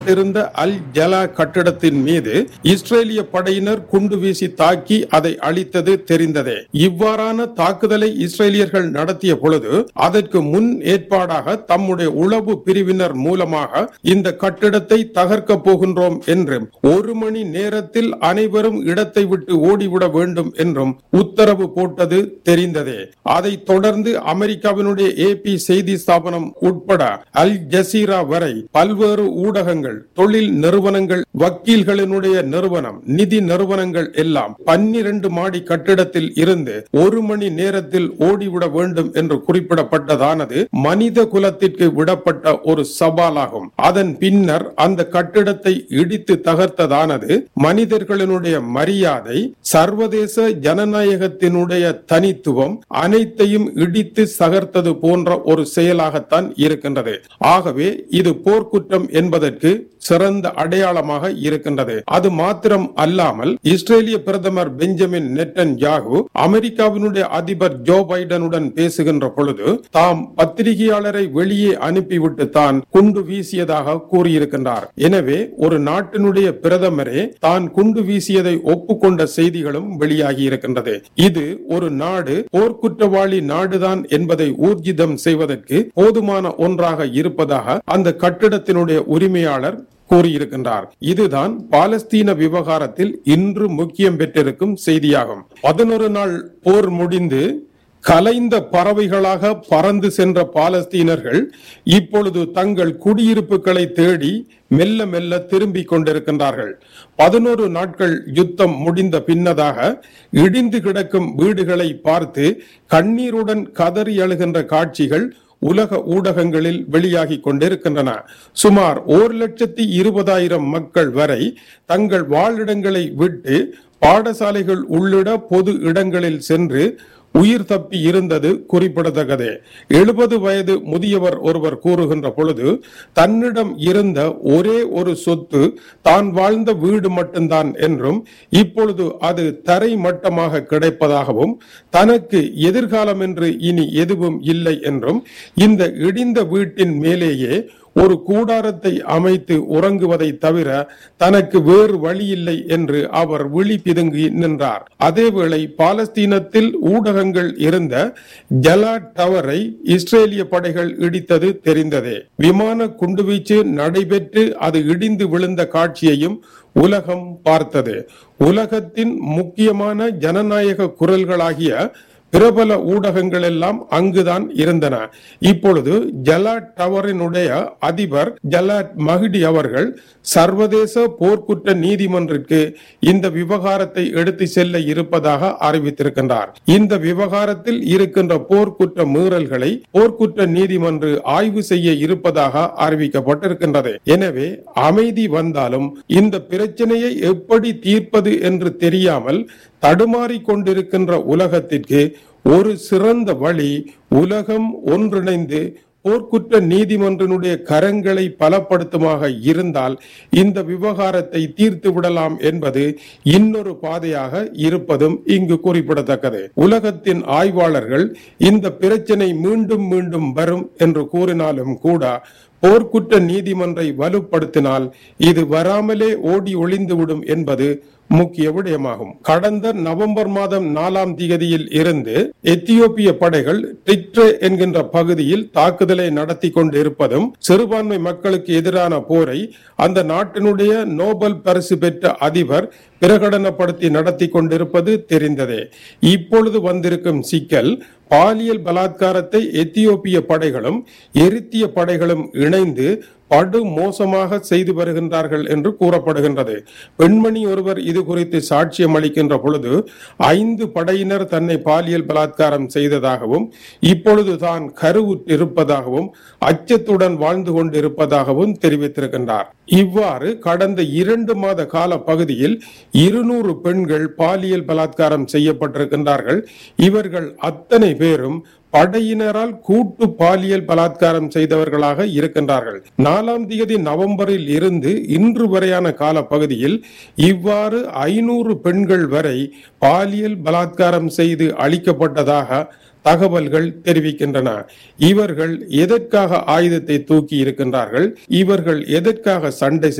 இருந்த அல் ஜலா கட்டிடத்தின் மீது இஸ்ரேலிய படையினர் குண்டு வீசி தாக்கி அதை அழித்தது தெரிந்ததே இவ்வாறான தாக்குதலை இஸ்ரேலியர்கள் நடத்திய பொழுது அதற்கு முன் ஏற்பாடாக தம்முடைய உளவு பிரிவினர் மூலமாக இந்த கட்டிடத்தை தகர்க்க போகின்றோம் என்றும் ஒரு மணி நேரத்தில் அனைவரும் இடத்தை விட்டு ஓடிவிட வேண்டும் என்றும் உத்தரவு போட்டது தெரிந்ததே அதைத் தொடர்ந்து அமெரிக்காவினுடைய ஏபி செய்தி ஸ்தாபனம் உட்பட அல் ஜசீரா வரை பல்வேறு ஊடகங்கள் தொழில் நிறுவனங்கள் வக்கீல்களினுடைய நிறுவனம் நிதி நிறுவனங்கள் எல்லாம் பன்னிரண்டு மாடி கட்டிடத்தில் இருந்து ஒரு மணி நேரத்தில் ஓடிவிட வேண்டும் என்று குறிப்பிடப்பட்டதானது மனித குலத்திற்கு விடப்பட்ட ஒரு சவாலாகும் அதன் பின்னர் அந்த கட்டிடத்தை இடித்து தகர்த்ததானது மனிதர்களினுடைய மரியாதை சர்வதேச ஜனநாயகத்தினுடைய தனித்துவம் அனைத்தையும் இடித்து சகர்த்தது போன்ற ஒரு செயலாகத்தான் இருக்கின்றது ஆகவே இது போர்க்குற்றம் என்பதற்கு சிறந்த அடையாளமாக இருக்கின்றது அது மாத்திரம் அல்லாமல் இஸ்ரேலிய பிரதமர் பெஞ்சமின் நெட்டன் யாகு அமெரிக்காவினுடைய அதிபர் ஜோ பைடனுடன் பேசுகின்ற பொழுது தாம் பத்திரிகையாளரை வெளியே அனுப்பிவிட்டு தான் குண்டு வீசியதாக கூறியிருக்கின்றார் எனவே ஒரு நாட்டினுடைய பிரதமரே தான் குண்டு வீசியதை ஒப்புக்கொண்ட செய்திகளும் வெளியாகி இருக்கின்றது இது ஒரு நாடு போர்க்குற்றவாளி நாடுதான் என்பதை ஊர்ஜிதம் செய்வதற்கு போதுமான ஒன்றாக இருப்பதாக அந்த கட்டிடத்தினுடைய உரிமையாளர் கூறியிருக்கின்றார் இதுதான் பாலஸ்தீன விவகாரத்தில் இன்று முக்கியம் பெற்றிருக்கும் செய்தியாகும் பதினொரு நாள் போர் முடிந்து கலைந்த பறவைகளாக பறந்து சென்ற பாலஸ்தீனர்கள் இப்பொழுது தங்கள் குடியிருப்புகளை தேடி மெல்ல மெல்ல திரும்பிக் கொண்டிருக்கின்றார்கள் பதினோரு நாட்கள் யுத்தம் முடிந்த பின்னதாக இடிந்து கிடக்கும் வீடுகளை பார்த்து கண்ணீருடன் கதறி அழுகின்ற காட்சிகள் உலக ஊடகங்களில் வெளியாகி கொண்டிருக்கின்றன சுமார் ஒரு லட்சத்தி இருபதாயிரம் மக்கள் வரை தங்கள் வாழிடங்களை விட்டு பாடசாலைகள் உள்ளிட பொது இடங்களில் சென்று உயிர் தப்பி இருந்தது குறிப்பிடத்தக்கதே எழுபது வயது முதியவர் ஒருவர் கூறுகின்ற பொழுது தன்னிடம் இருந்த ஒரே ஒரு சொத்து தான் வாழ்ந்த வீடு மட்டும்தான் என்றும் இப்பொழுது அது தரை மட்டமாக கிடைப்பதாகவும் தனக்கு எதிர்காலம் என்று இனி எதுவும் இல்லை என்றும் இந்த இடிந்த வீட்டின் மேலேயே ஒரு கூடாரத்தை அமைத்து உறங்குவதை தவிர தனக்கு வேறு வழி இல்லை என்று அவர் விழி பிதுங்கி நின்றார் அதேவேளை பாலஸ்தீனத்தில் ஊடகங்கள் இருந்த ஜலா டவரை இஸ்ரேலிய படைகள் இடித்தது தெரிந்ததே விமான குண்டுவீச்சு நடைபெற்று அது இடிந்து விழுந்த காட்சியையும் உலகம் பார்த்தது உலகத்தின் முக்கியமான ஜனநாயக குரல்களாகிய பிரபல ஊடகங்கள் எல்லாம் அங்குதான் இருந்தன இப்பொழுது ஜலாட் டவரினுடைய அதிபர் ஜலாட் மஹிடி அவர்கள் சர்வதேச போர்க்குற்ற நீதிமன்றிற்கு இந்த விவகாரத்தை எடுத்து செல்ல இருப்பதாக அறிவித்திருக்கின்றார் இந்த விவகாரத்தில் இருக்கின்ற போர்க்குற்ற மீறல்களை போர்க்குற்ற நீதிமன்று ஆய்வு செய்ய இருப்பதாக அறிவிக்கப்பட்டிருக்கின்றது எனவே அமைதி வந்தாலும் இந்த பிரச்சனையை எப்படி தீர்ப்பது என்று தெரியாமல் தடுமாறிக் கொண்டிருக்கின்ற உலகத்திற்கு ஒரு சிறந்த வழி உலகம் ஒன்றிணைந்து போர்க்குற்ற நீதிமன்றனுடைய கரங்களை பலப்படுத்துமாக இருந்தால் இந்த விவகாரத்தை தீர்த்து விடலாம் என்பது இன்னொரு பாதையாக இருப்பதும் இங்கு குறிப்பிடத்தக்கது உலகத்தின் ஆய்வாளர்கள் இந்த பிரச்சனை மீண்டும் மீண்டும் வரும் என்று கூறினாலும் கூட போர்க்குற்ற நீதிமன்றை வலுப்படுத்தினால் இது வராமலே ஓடி ஒளிந்துவிடும் என்பது முக்கிய விடயமாகும் கடந்த நவம்பர் மாதம் நாலாம் திகதியில் இருந்து எத்தியோப்பிய படைகள் டிக்ட்ரே என்கின்ற பகுதியில் தாக்குதலை நடத்தி கொண்டிருப்பதும் சிறுபான்மை மக்களுக்கு எதிரான போரை அந்த நாட்டினுடைய நோபல் பரிசு பெற்ற அதிபர் பிரகடனப்படுத்தி நடத்தி கொண்டிருப்பது தெரிந்ததே இப்பொழுது வந்திருக்கும் சிக்கல் பாலியல் பலாத்காரத்தை எத்தியோப்பிய படைகளும் எரித்திய படைகளும் இணைந்து படு மோசமாக செய்து வருகின்றார்கள் என்று கூறப்படுகின்றது பெண்மணி ஒருவர் இது குறித்து சாட்சியம் அளிக்கின்ற பொழுது ஐந்து படையினர் தன்னை பாலியல் பலாத்காரம் செய்ததாகவும் இப்பொழுது தான் கருவுற்றிருப்பதாகவும் அச்சத்துடன் வாழ்ந்து கொண்டிருப்பதாகவும் தெரிவித்திருக்கின்றார் இவ்வாறு கடந்த இரண்டு மாத கால பகுதியில் இருநூறு பெண்கள் பாலியல் பலாத்காரம் செய்யப்பட்டிருக்கின்றார்கள் இவர்கள் அத்தனை பேரும் படையினரால் கூட்டு பாலியல் பலாத்காரம் செய்தவர்களாக இருக்கின்றார்கள் நாலாம் தேதி நவம்பரில் இருந்து இன்று வரையான கால பகுதியில் இவ்வாறு ஐநூறு பெண்கள் வரை பாலியல் பலாத்காரம் செய்து அளிக்கப்பட்டதாக தகவல்கள் தெரிவிக்கின்றன இவர்கள் எதற்காக ஆயுதத்தை தூக்கி இருக்கின்றார்கள் இவர்கள் எதற்காக சண்டை